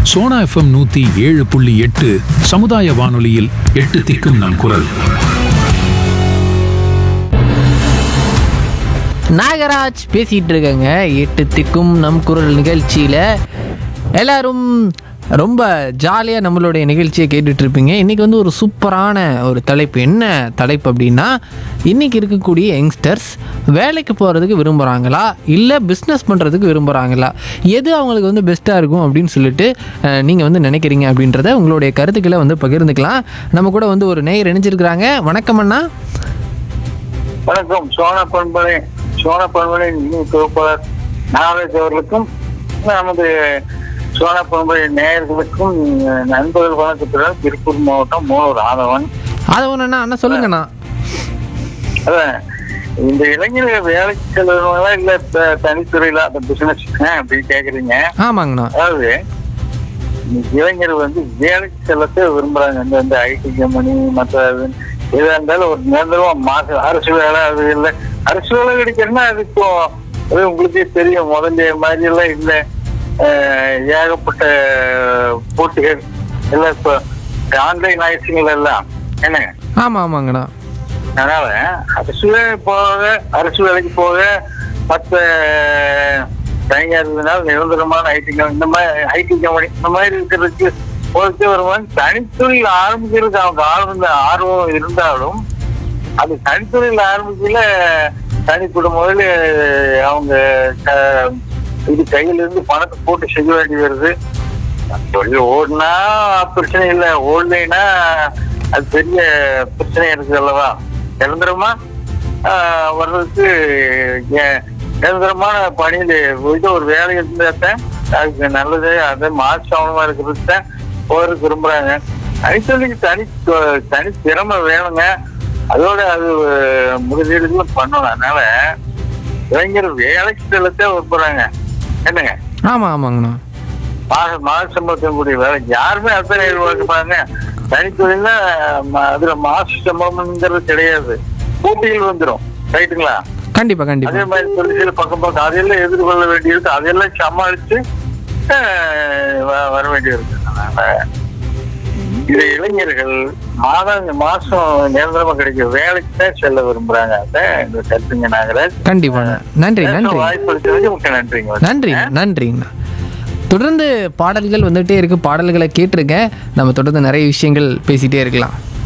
Sona FM நூத்தி ஏழு புள்ளி எட்டு சமுதாய வானொலியில் எட்டு திக்கும் நம் குரல் நாகராஜ் பேசிகிட்டு இருக்கேங்க எட்டு திக்கும் நம் குரல் நிகழ்ச்சியில் எல்லாரும் ரொம்ப ஜாலியாக நம்மளுடைய நிகழ்ச்சியை கேட்டுட்டு இருப்பீங்க இன்றைக்கி வந்து ஒரு சூப்பரான ஒரு தலைப்பு என்ன தலைப்பு அப்படின்னா இன்றைக்கி இருக்கக்கூடிய யங்ஸ்டர்ஸ் வேலைக்கு போகிறதுக்கு விரும்புகிறாங்களா இல்லை பிஸ்னஸ் பண்ணுறதுக்கு விரும்புகிறாங்களா எது அவங்களுக்கு வந்து பெஸ்ட்டாக இருக்கும் அப்படின்னு சொல்லிட்டு நீங்கள் வந்து நினைக்கிறீங்க அப்படின்றத உங்களுடைய கருத்துக்களை வந்து பகிர்ந்துக்கலாம் நம்ம கூட வந்து ஒரு நேயர் இணைஞ்சிருக்கிறாங்க வணக்கம் அண்ணா வணக்கம் சோனா பண்பலை சோனா பண்பலை நிதி தொகுப்பாளர் நாகராஜ் அவர்களுக்கும் நமது சோனா பண்பலை நேயர்களுக்கும் நண்பர்கள் வணக்கத்துடன் திருப்பூர் மாவட்டம் மூலூர் ஆதவன் அதை ஒன்று அண்ணா அண்ணா சொல்லுங்கண்ணா அதான் இந்த இளைஞர்கள் வேலைக்கு செல்வங்களா இல்ல த- தனித்துறையில அந்த பிசினஸ் அப்படின்னு கேக்குறீங்க ஆமாங்கண்ணா அதாவது இந்த இளைஞர் வந்து வேலைக்கு செல்லத்தை விரும்புறாங்க இந்த இந்த ஐடி கம்பெனி மற்ற இது- எதா இருந்தாலும் ஒரு நிரந்தரமா மாசம் அரசு வேலை அது இல்லை அரசு வேலை கிடைக்கிறதுனா அது இப்போ அது உங்களுக்கே தெரியும் முதல்ல மாதிரி எல்லாம் இல்லை அஹ், ஏகப்பட்ட போட்டிகள் எல்லாம் இப்போ ஆன்லைன் ஆயிடுச்சுங்கள் எல்லாம் என்னங்க ஆமாம் ஆமாங்கண்ணா அதனால அரசு வேலை போக அரசு வேலைக்கு போக மற்ற தனியார் நிரந்தரமான ஐடி இந்த மாதிரி ஐடி கம்பெனி இந்த மாதிரி இருக்கிறதுக்கு போயிட்டு வருவான் தனித்தொழில் ஆரம்பிக்கிறதுக்கு அவங்க ஆர்வம் ஆர்வம் இருந்தாலும் அது தனித்தொழில் ஆரம்பிக்கல தனிப்பட முதல்ல அவங்க க- இது கையில இருந்து பணத்தை போட்டு செய்ய வேண்டி வருது தொழில் ஓடுனா பிரச்சனை இல்லை ஓடலைன்னா அது பெரிய பிரச்சனை இருக்குது அல்லவா நிரந்தரமா ஆஹ், வர்றதுக்கு ஏ- நிரந்தரமான பணியில் இது ஒரு வேலை இருந்தாத்தான் அதுக்கு நல்லது அது மாசமா இருக்கிறது தான் போறதுக்கு விரும்புறாங்க தனித்தொழிலுக்கு தனி தனி திறமை வேணுங்க அதோட அது முதலீடுகளும் பண்ணணும் அதனால இளைஞர் வேலைக்கு செல்லத்தான் விரும்புறாங்க என்னங்க ஆமாம் ஆமாங்கண்ணா மாத மாத சம்பளத்தின் கூடிய வேலை யாருமே அத்தனை எதிர்பார்க்கப்பாங்க தனித்தொழில்னா ம- அதுல மாச சம்பளம்ங்கிறது கிடையாது போட்டிகள் வந்துடும் ரைட்டுங்களா கண்டிப்பாக அதே கண்டிப்பாக மாதிரி தொழிற்சியில் பக்கம் பக்கம் அதையெல்லாம் எதிர்கொள்ள வேண்டியிருக்கு அதையெல்லாம் சமாளிச்சு அஹ், வ- வர வேண்டியிருக்கு அதனால இது இளைஞர்கள் மாதம் மாசம் நிரந்தரமா கிடைக்கிற வேலைக்கு தான் செல்ல விரும்புறாங்க அதான் இந்த கருத்துங்க நாகராஜ் கண்டிப்பாங்க நன்றி நன்றி வாய்ப்பு அளித்ததுக்கு மிக்க நன்றிங்க நன்றி நன்றிங்கண்ணா தொடர்ந்து பாடல்கள் வந்துகிட்டே இருக்கு பாடல்களை கேட்டிருக்கேன் நம்ம தொடர்ந்து நிறைய விஷயங்கள் பேசிகிட்டே இருக்கலாம்